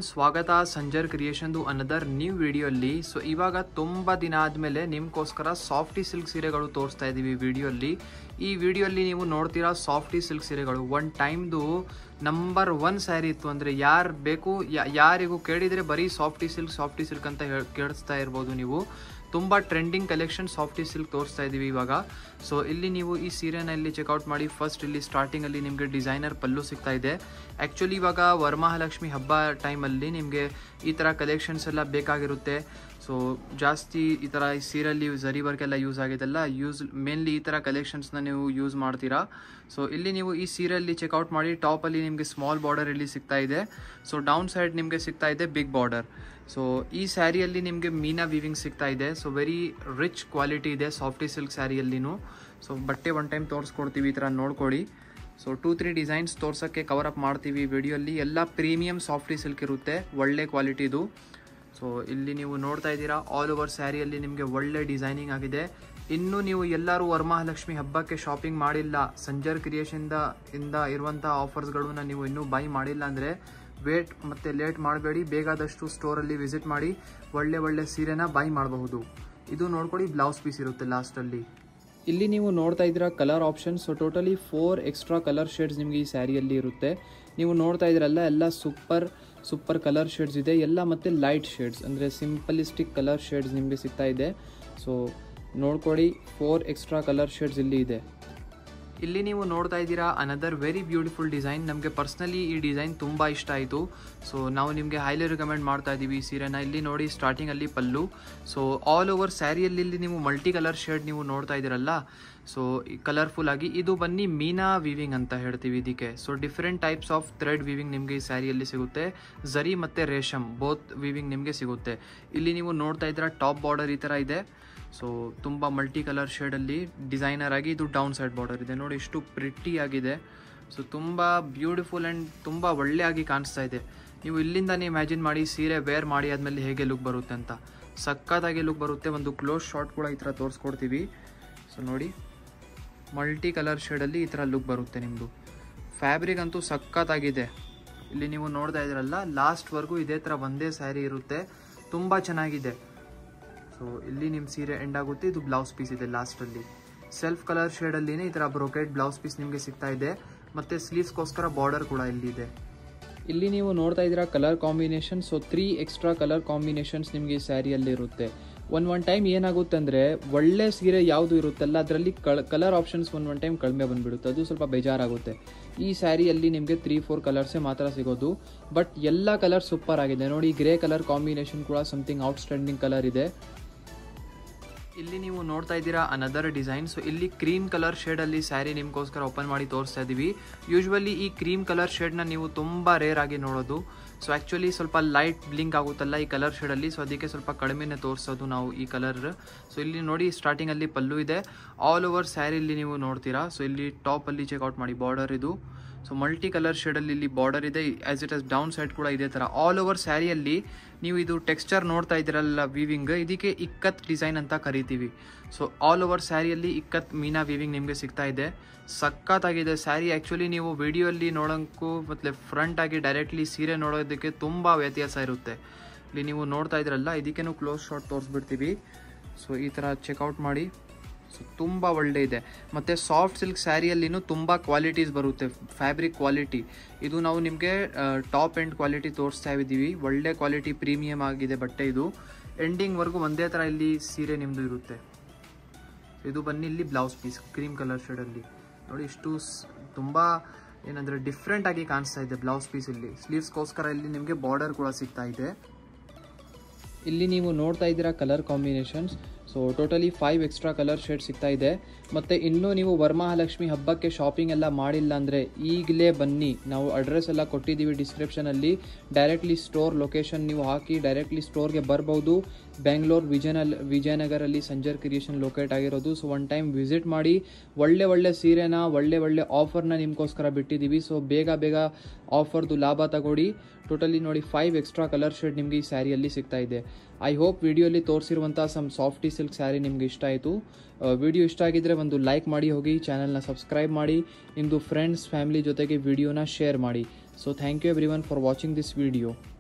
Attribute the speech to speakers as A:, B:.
A: ಸ್ವಾಗತ ಸಂಜರ್ ಕ್ರಿಯೇಷನ್ದು another new ವಿಡಿಯೋಲ್ಲಿ ಸೊ ಇವಾಗ ತುಂಬ ದಿನ ಆದಮೇಲೆ ನಿಮ್ಗೋಸ್ಕರ ಸಾಫ್ಟಿ ಸಿಲ್ಕ್ ಸೀರೆಗಳು ತೋರಿಸ್ತಾ ಇದ್ದೀವಿ ವಿಡಿಯೋಲ್ಲಿ ಈ ವಿಡಿಯೋಲ್ಲಿ ನೀವು ನೋಡ್ತೀರಾ ಸಾಫ್ಟಿ ಸಿಲ್ಕ್ ಸೀರೆಗಳು ಒನ್ ಟೈಮ್ದು ನಂಬರ್ ಒನ್ ಸ್ಯಾರಿ ಇತ್ತು ಅಂದರೆ ಯಾರು ಬೇಕು ಯಾ- ಯಾರಿಗೂ ಕೇಳಿದರೆ ಬರೀ ಸಾಫ್ಟಿ ಸಿಲ್ಕ್ ಸಾಫ್ಟಿ ಸಿಲ್ಕ್ ಅಂತ ಹೇಳಿ ಕೇಳಿಸ್ತಾ ಇರ್ಬೋದು ನೀವು ತುಂಬ ಟ್ರೆಂಡಿಂಗ್ ಕಲೆಕ್ಷನ್ ಸಾಫ್ಟಿ ಸಿಲ್ಕ್ ತೋರಿಸ್ತಾ ಇದ್ದೀವಿ ಇವಾಗ ಸೊ ಇಲ್ಲಿ ನೀವು ಈ ಸೀರೆನ ಇಲ್ಲಿ ಚೆಕ್ಔಟ್ ಮಾಡಿ ಫಸ್ಟ್ ಇಲ್ಲಿ ಸ್ಟಾರ್ಟಿಂಗಲ್ಲಿ ನಿಮಗೆ ಡಿಸೈನರ್ ಪಲ್ಲು ಸಿಗ್ತಾ ಇದೆ ಆ್ಯಕ್ಚುಲಿ ಇವಾಗ ವರಮಹಾಲಕ್ಷ್ಮಿ ಹಬ್ಬ ಟೈಮಲ್ಲಿ ನಿಮಗೆ ಈ ಥರ ಕಲೆಕ್ಷನ್ಸ್ ಎಲ್ಲ ಬೇಕಾಗಿರುತ್ತೆ ಸೊ ಜಾಸ್ತಿ ಈ ಥರ ಈ ಸೀರಲ್ಲಿ ಝರಿ ವರ್ಕ್ ಎಲ್ಲ ಯೂಸ್ ಆಗಿದೆಲ್ಲ ಯೂಸ್ ಮೇನ್ಲಿ ಈ ಥರ ಕಲೆಕ್ಷನ್ಸ್ನ ನೀವು ಯೂಸ್ ಮಾಡ್ತೀರಾ ಸೊ ಇಲ್ಲಿ ನೀವು ಈ ಸೀರೆಯಲ್ಲಿ ಚೆಕ್ಔಟ್ ಮಾಡಿ ಟಾಪಲ್ಲಿ ನಿಮಗೆ ಸ್ಮಾಲ್ ಬಾರ್ಡರ್ ಇಲ್ಲಿ ಸಿಗ್ತಾ ಇದೆ ಸೊ ಡೌನ್ ಸೈಡ್ ನಿಮಗೆ ಸಿಗ್ತಾ ಇದೆ ಬಿಗ್ ಬಾರ್ಡರ್ ಸೊ ಈ ಸ್ಯಾರಿಯಲ್ಲಿ ನಿಮಗೆ ಮೀನಾ ವಿವಿಂಗ್ ಸಿಗ್ತಾ ಇದೆ ಸೊ ವೆರಿ ರಿಚ್ ಕ್ವಾಲಿಟಿ ಇದೆ ಸಾಫ್ಟಿ ಸಿಲ್ಕ್ ಸ್ಯಾರಿಯಲ್ಲಿನೂ ಸೊ ಬಟ್ಟೆ ಒನ್ ಟೈಮ್ ತೋರಿಸ್ಕೊಡ್ತೀವಿ ಈ ಥರ ನೋಡ್ಕೊಳ್ಳಿ ಸೊ ಟೂ ತ್ರೀ ಡಿಸೈನ್ಸ್ ತೋರ್ಸೋಕ್ಕೆ ಕವರ್ ಅಪ್ ಮಾಡ್ತೀವಿ ವಿಡಿಯೋಲ್ಲಿ ಎಲ್ಲ ಪ್ರೀಮಿಯಂ ಸಾಫ್ಟಿ ಸಿಲ್ಕ್ ಇರುತ್ತೆ ಒಳ್ಳೆ ಕ್ವಾಲಿಟಿದು ಸೊ ಇಲ್ಲಿ ನೀವು ನೋಡ್ತಾ ಇದ್ದೀರಾ ಆಲ್ ಓವರ್ ಸ್ಯಾರಿಯಲ್ಲಿ ನಿಮಗೆ ಒಳ್ಳೆ ಡಿಸೈನಿಂಗ್ ಆಗಿದೆ ಇನ್ನು ನೀವು ಎಲ್ಲರೂ ವರಮಹಾಲಕ್ಷ್ಮಿ ಹಬ್ಬಕ್ಕೆ ಶಾಪಿಂಗ್ ಮಾಡಿಲ್ಲ ಸಂಜರ್ ಕ್ರಿಯೇಷನ್ದ ಇಂದ ಇರುವಂಥ ಆಫರ್ಸ್ಗಳನ್ನ ನೀವು ಇನ್ನೂ ಬೈ ಮಾಡಿಲ್ಲ ಅಂದರೆ ವೇಟ್ ಮತ್ತು ಲೇಟ್ ಮಾಡಬೇಡಿ ಬೇಗಾದಷ್ಟು ಸ್ಟೋರಲ್ಲಿ ವಿಸಿಟ್ ಮಾಡಿ ಒಳ್ಳೆ ಒಳ್ಳೆ ಸೀರೆನ ಬೈ ಮಾಡಬಹುದು ಇದು ನೋಡ್ಕೊಳ್ಳಿ ಬ್ಲೌಸ್ ಪೀಸ್ ಇರುತ್ತೆ ಲಾಸ್ಟಲ್ಲಿ ಇಲ್ಲಿ ನೀವು ನೋಡ್ತಾ ಇದ್ದೀರಾ colour option so totally four extra colour shades ನಿಮಗೆ ಈ ಸ್ಯಾರಿಯಲ್ಲಿ ಇರುತ್ತೆ ನೀವು ನೋಡ್ತಾ ಇದ್ದೀರಲ್ಲ ಎಲ್ಲ ಸೂಪರ್ ಸೂಪರ್ ಕಲರ್ ಶೇಡ್ಸ್ ಇದೆ ಎಲ್ಲ ಮತ್ತು ಲೈಟ್ ಶೇಡ್ಸ್ ಅಂದರೆ ಸಿಂಪಲಿಸ್ಟಿಕ್ ಕಲರ್ ಶೇಡ್ಸ್ ನಿಮಗೆ ಸಿಗ್ತಾ ಇದೆ ಸೊ ನೋಡ್ಕೊಳ್ಳಿ ಫೋರ್ ಎಕ್ಸ್ಟ್ರಾ ಕಲರ್ ಶೇಡ್ಸ್ ಇಲ್ಲಿ ಇದೆ ಇಲ್ಲಿ ನೀವು ನೋಡ್ತಾ ಇದ್ದೀರಾ ಅನದರ್ ವೆರಿ ಬ್ಯೂಟಿಫುಲ್ ಡಿಸೈನ್ ನಮಗೆ ಪರ್ಸ್ನಲಿ ಈ ಡಿಸೈನ್ ತುಂಬ ಇಷ್ಟ ಆಯಿತು ಸೊ ನಾವು ನಿಮಗೆ ಹೈಲಿ ರಿಕಮೆಂಡ್ ಮಾಡ್ತಾ ಇದ್ದೀವಿ ಈ ಸೀರೆನ ಇಲ್ಲಿ ನೋಡಿ ಸ್ಟಾರ್ಟಿಂಗಲ್ಲಿ ಪಲ್ಲು ಸೊ ಆಲ್ ಓವರ್ ಸ್ಯಾರಿಯಲ್ಲಿ ಇಲ್ಲಿ ನೀವು ಮಲ್ಟಿ ಕಲರ್ ಶೇಡ್ ನೀವು ನೋಡ್ತಾ ಇದ್ದೀರಲ್ಲ ಸೊ ಕಲರ್ಫುಲ್ ಆಗಿ ಇದು ಬನ್ನಿ ಮೀನಾ ವಿವಿಂಗ್ ಅಂತ ಹೇಳ್ತೀವಿ ಇದಕ್ಕೆ so different types of thread weaving ನಿಮಗೆ ಈ ಸ್ಯಾರಿಯಲ್ಲಿ ಸಿಗುತ್ತೆ ಝರಿ ಮತ್ತು ರೇಷಮ್ ಬೋತ್ ವಿವಿಂಗ್ ನಿಮಗೆ ಸಿಗುತ್ತೆ ಇಲ್ಲಿ ನೀವು ನೋಡ್ತಾ ಇದ್ದೀರಾ ಟಾಪ್ ಬಾರ್ಡರ್ ಈ ಥರ ಇದೆ ಸೊ ತುಂಬ ಮಲ್ಟಿ ಕಲರ್ ಶೇಡಲ್ಲಿ ಡಿಸೈನರ್ ಆಗಿ ಇದು ಡೌನ್ ಸೈಡ್ ಬಾರ್ಡರ್ ಇದೆ ನೋಡಿ ಇಷ್ಟು ಪ್ರಿಟ್ಟಿ ಆಗಿದೆ ಸೊ ತುಂಬ ಬ್ಯೂಟಿಫುಲ್ ಆ್ಯಂಡ್ ತುಂಬ ಒಳ್ಳೆ ಆಗಿ ಕಾಣಿಸ್ತಾ ಇದೆ ನೀವು ಇಲ್ಲಿಂದಾನೇ ಇಮ್ಯಾಜಿನ್ ಮಾಡಿ ಸೀರೆ ವೇರ್ ಮಾಡಿ ಆದಮೇಲೆ ಹೇಗೆ ಲುಕ್ ಬರುತ್ತೆ ಅಂತ ಸಖತ್ತಾಗಿ ಲುಕ್ ಬರುತ್ತೆ ಒಂದು ಕ್ಲೋಸ್ ಶಾರ್ಟ್ ಕೂಡ ಈ ಥರ ತೋರಿಸ್ಕೊಡ್ತೀವಿ ಸೊ ನೋಡಿ ಮಲ್ಟಿ ಕಲರ್ ಶೇಡಲ್ಲಿ ಈ ಥರ ಲುಕ್ ಬರುತ್ತೆ ನಿಮ್ಮದು ಫ್ಯಾಬ್ರಿಕ್ ಅಂತೂ ಸಖತ್ತಾಗಿದೆ ಇಲ್ಲಿ ನೀವು ನೋಡ್ತಾ ಇದ್ದೀರಲ್ಲ ಲಾಸ್ಟ್ವರೆಗೂ ಇದೇ ಥರ ಒಂದೇ ಸ್ಯಾರಿ ಇರುತ್ತೆ ತುಂಬ ಚೆನ್ನಾಗಿದೆ ಸೊ ಇಲ್ಲಿ ನಿಮ್ಮ ಸೀರೆ ಎಂಡ್ ಆಗುತ್ತೆ ಇದು ಬ್ಲೌಸ್ ಪೀಸ್ ಇದೆ ಲಾಸ್ಟಲ್ಲಿ ಸೆಲ್ಫ್ ಕಲರ್ ಶೇಡಲ್ಲಿನೇ ಈ ಥರ ಬ್ರೊಕೆಟ್ ಬ್ಲೌಸ್ ಪೀಸ್ ನಿಮಗೆ ಸಿಗ್ತಾ ಇದೆ ಮತ್ತು ಸ್ಲೀವ್ಸ್ಗೋಸ್ಕರ ಬಾರ್ಡರ್ ಕೂಡ ಇಲ್ಲಿದೆ ಇಲ್ಲಿ ನೀವು ನೋಡ್ತಾ ಇದ್ದೀರಾ colour combination so three extra colour combinations ನಿಮಗೆ ಈ ಸ್ಯಾರಿಯಲ್ಲಿ ಇರುತ್ತೆ ಒನ್ ಒನ್ ಟೈಮ್ ಏನಾಗುತ್ತೆ ಅಂದರೆ ಒಳ್ಳೆ ಸೀರೆ ಯಾವುದು ಇರುತ್ತಲ್ಲ ಅದರಲ್ಲಿ ಕಲ್ colour options one one time ಕಡಿಮೆ ಬಂದುಬಿಡುತ್ತೆ ಅದು ಸ್ವಲ್ಪ ಬೇಜಾರಾಗುತ್ತೆ ಈ ಸ್ಯಾರಿಯಲ್ಲಿ ನಿಮಗೆ ತ್ರೀ ಫೋರ್ ಕಲರ್ಸೇ ಮಾತ್ರ ಸಿಗೋದು ಬಟ್ ಎಲ್ಲ ಕಲರ್ ಸೂಪರ್ ಆಗಿದೆ ನೋಡಿ ಗ್ರೇ ಕಲರ್ ಕಾಂಬಿನೇಷನ್ ಕೂಡ ಸಮಥಿಂಗ್ ಔಟ್ಸ್ಟ್ಯಾಂಡಿಂಗ್ ಕಲರ್ ಇದೆ ಇಲ್ಲಿ ನೀವು ನೋಡ್ತಾ ಇದ್ದೀರಾ ಅನದರ್ ಡಿಸೈನ್ ಸೊ ಇಲ್ಲಿ ಕ್ರೀಮ್ ಕಲರ್ ಶೇಡಲ್ಲಿ ಸ್ಯಾರಿ ನಿಮಗೋಸ್ಕರ ಓಪನ್ ಮಾಡಿ ತೋರಿಸ್ತಾ ಇದ್ದೀವಿ ಯೂಶ್ವಲಿ ಈ ಕ್ರೀಮ್ ಕಲರ್ ಶೇಡ್ನ ನೀವು ತುಂಬ ರೇರ್ ಆಗಿ ನೋಡೋದು ಸೊ ಆ್ಯಕ್ಚುಲಿ ಸ್ವಲ್ಪ ಲೈಟ್ ಬ್ಲಿಂಕ್ ಆಗುತ್ತಲ್ಲ ಈ ಕಲರ್ ಶೇಡಲ್ಲಿ ಸೊ ಅದಕ್ಕೆ ಸ್ವಲ್ಪ ಕಡಿಮೆನೇ ತೋರಿಸೋದು ನಾವು ಈ ಕಲರ್ ಸೊ ಇಲ್ಲಿ ನೋಡಿ ಸ್ಟಾರ್ಟಿಂಗಲ್ಲಿ ಪಲ್ಲು ಇದೆ ಆಲ್ ಓವರ್ ಸ್ಯಾರಿಲಿ ನೀವು ನೋಡ್ತೀರಾ ಸೊ ಇಲ್ಲಿ ಟಾಪಲ್ಲಿ ಚೆಕ್ಔಟ್ ಮಾಡಿ ಬಾರ್ಡರ್ ಇದು ಸೊ ಮಲ್ಟಿ ಕಲರ್ ಶೇಡಲ್ಲಿ ಇಲ್ಲಿ ಬಾರ್ಡರ್ ಇದೆ as it as down side ಕೂಡ ಇದೇ ಥರ ಆಲ್ ಓವರ್ ಸ್ಯಾರಿಯಲ್ಲಿ ನೀವು ಇದು ಟೆಕ್ಸ್ಚರ್ ನೋಡ್ತಾ ಇದ್ದೀರಲ್ಲ ವಿವಿಂಗ್ ಇದಕ್ಕೆ ಇಕ್ಕತ್ ಡಿಸೈನ್ ಅಂತ ಕರಿತೀವಿ ಸೊ ಆಲ್ ಓವರ್ ಸ್ಯಾರಿಯಲ್ಲಿ ಇಕ್ಕತ್ ಮೀನಾ ವಿವಿಂಗ್ ನಿಮಗೆ ಸಿಗ್ತಾ ಇದೆ ಸಖತ್ತಾಗಿದೆ ಸ್ಯಾರಿ ಆ್ಯಕ್ಚುಲಿ ನೀವು ವಿಡಿಯೋಲ್ಲಿ ನೋಡೋಕ್ಕೂ ಮತ್ತು ಫ್ರಂಟ್ ಆಗಿ ಡೈರೆಕ್ಟ್ಲಿ ಸೀರೆ ನೋಡೋದಕ್ಕೆ ತುಂಬ ವ್ಯತ್ಯಾಸ ಇರುತ್ತೆ ಇಲ್ಲಿ ನೀವು ನೋಡ್ತಾ ಇದ್ದೀರಲ್ಲ ಇದಕ್ಕೇನು ಕ್ಲೋಸ್ ಶಾಟ್ ತೋರಿಸ್ಬಿಡ್ತೀವಿ ಸೊ ಈ ಥರ ಚೆಕ್ಔಟ್ ಮಾಡಿ ಸೊ ತುಂಬ ಒಳ್ಳೆ ಇದೆ ಮತ್ತು ಸಾಫ್ಟ್ ಸಿಲ್ಕ್ ಸ್ಯಾರಿಯಲ್ಲಿನೂ ತುಂಬ ಕ್ವಾಲಿಟೀಸ್ ಬರುತ್ತೆ ಫ್ಯಾಬ್ರಿಕ್ ಕ್ವಾಲಿಟಿ ಇದು ನಾವು ನಿಮಗೆ ಟಾಪ್ ಎಂಡ್ ಕ್ವಾಲಿಟಿ ತೋರಿಸ್ತಾ ಇದ್ದೀವಿ ಒಳ್ಳೆ ಕ್ವಾಲಿಟಿ ಪ್ರೀಮಿಯಮ್ ಆಗಿದೆ ಬಟ್ಟೆ ಇದು ಎಂಡಿಂಗ್ವರೆಗೂ ಒಂದೇ ಥರ ಇಲ್ಲಿ ಸೀರೆ ನಿಮ್ಮದು ಇರುತ್ತೆ ಇದು ಬನ್ನಿ ಇಲ್ಲಿ ಬ್ಲೌಸ್ ಪೀಸ್ ಕ್ರೀಮ್ ಕಲರ್ ಶೇಡಲ್ಲಿ ನೋಡಿ ಇಷ್ಟು ತುಂಬ ಏನಂದರೆ ಡಿಫ್ರೆಂಟ್ ಆಗಿ ಕಾಣಿಸ್ತಾ ಇದೆ ಬ್ಲೌಸ್ ಪೀಸ್ ಇಲ್ಲಿ ಸ್ಲೀವ್ಸ್ಗೋಸ್ಕರ ಇಲ್ಲಿ ನಿಮಗೆ ಬಾರ್ಡರ್ ಕೂಡ ಸಿಗ್ತಾ ಇದೆ ಇಲ್ಲಿ ನೀವು ನೋಡ್ತಾ ಇದ್ದೀರಾ colour combinations so totally five extra colour shade ಸಿಗ್ತಾ ಇದೆ ಮತ್ತು ಇನ್ನೂ ನೀವು ವರಮಹಾಲಕ್ಷ್ಮಿ ಹಬ್ಬಕ್ಕೆ ಶಾಪಿಂಗ್ ಎಲ್ಲ ಮಾಡಿಲ್ಲ ಅಂದರೆ ಈಗಲೇ ಬನ್ನಿ ನಾವು ಅಡ್ರೆಸ್ ಎಲ್ಲ ಕೊಟ್ಟಿದ್ದೀವಿ ಡಿಸ್ಕ್ರಿಪ್ಷನಲ್ಲಿ ಡೈರೆಕ್ಟ್ಲಿ ಸ್ಟೋರ್ ಲೊಕೇಶನ್ ನೀವು ಹಾಕಿ ಡೈರೆಕ್ಟ್ಲಿ ಸ್ಟೋರ್ಗೆ ಬರ್ಬೋದು ಬೆಂಗಳೂರು ವಿಜಯನಲ್ ವಿಜಯನಗರಲ್ಲಿ ಸಂಜರ್ ಕ್ರಿಯೇಷನ್ ಲೊಕೇಟ್ ಆಗಿರೋದು ಸೊ ಒನ್ ಟೈಮ್ ವಿಸಿಟ್ ಮಾಡಿ ಒಳ್ಳೆ ಒಳ್ಳೆ ಸೀರೆನ ಒಳ್ಳೆ ಒಳ್ಳೆ ಆಫರ್ನ ನಿಮಗೋಸ್ಕರ ಬಿಟ್ಟಿದ್ದೀವಿ ಸೊ ಬೇಗ ಬೇಗ ಆಫರ್ದು ಲಾಭ ತಗೊಳ್ಳಿ ಟೋಟಲಿ ನೋಡಿ ಫೈವ್ ಎಕ್ಸ್ಟ್ರಾ ಕಲರ್ ಶೇಡ್ ನಿಮಗೆ ಈ ಸ್ಯಾರಿಯಲ್ಲಿ ಸಿಗ್ತಾ ಇದೆ ಐ ಹೋಪ್ ವಿಡಿಯೋಲಿ ತೋರಿಸಿರುವಂಥ ಸಮ್ ಸಾಫ್ಟಿ ಸಿಲ್ಕ್ ಸ್ಯಾರಿ ನಿಮ್ಗೆ ಇಷ್ಟ ಆಯಿತು ವಿಡಿಯೋ ಇಷ್ಟ ಆಗಿದ್ದರೆ ಒಂದು ಲೈಕ್ ಮಾಡಿ ಹೋಗಿ ಚಾನಲ್ನ ಸಬ್ಸ್ಕ್ರೈಬ್ ಮಾಡಿ ನಿಮ್ಮದು ಫ್ರೆಂಡ್ಸ್ ಫ್ಯಾಮಿಲಿ ಜೊತೆಗೆ ವಿಡಿಯೋನ ಶೇರ್ ಮಾಡಿ so thank you everyone for watching this video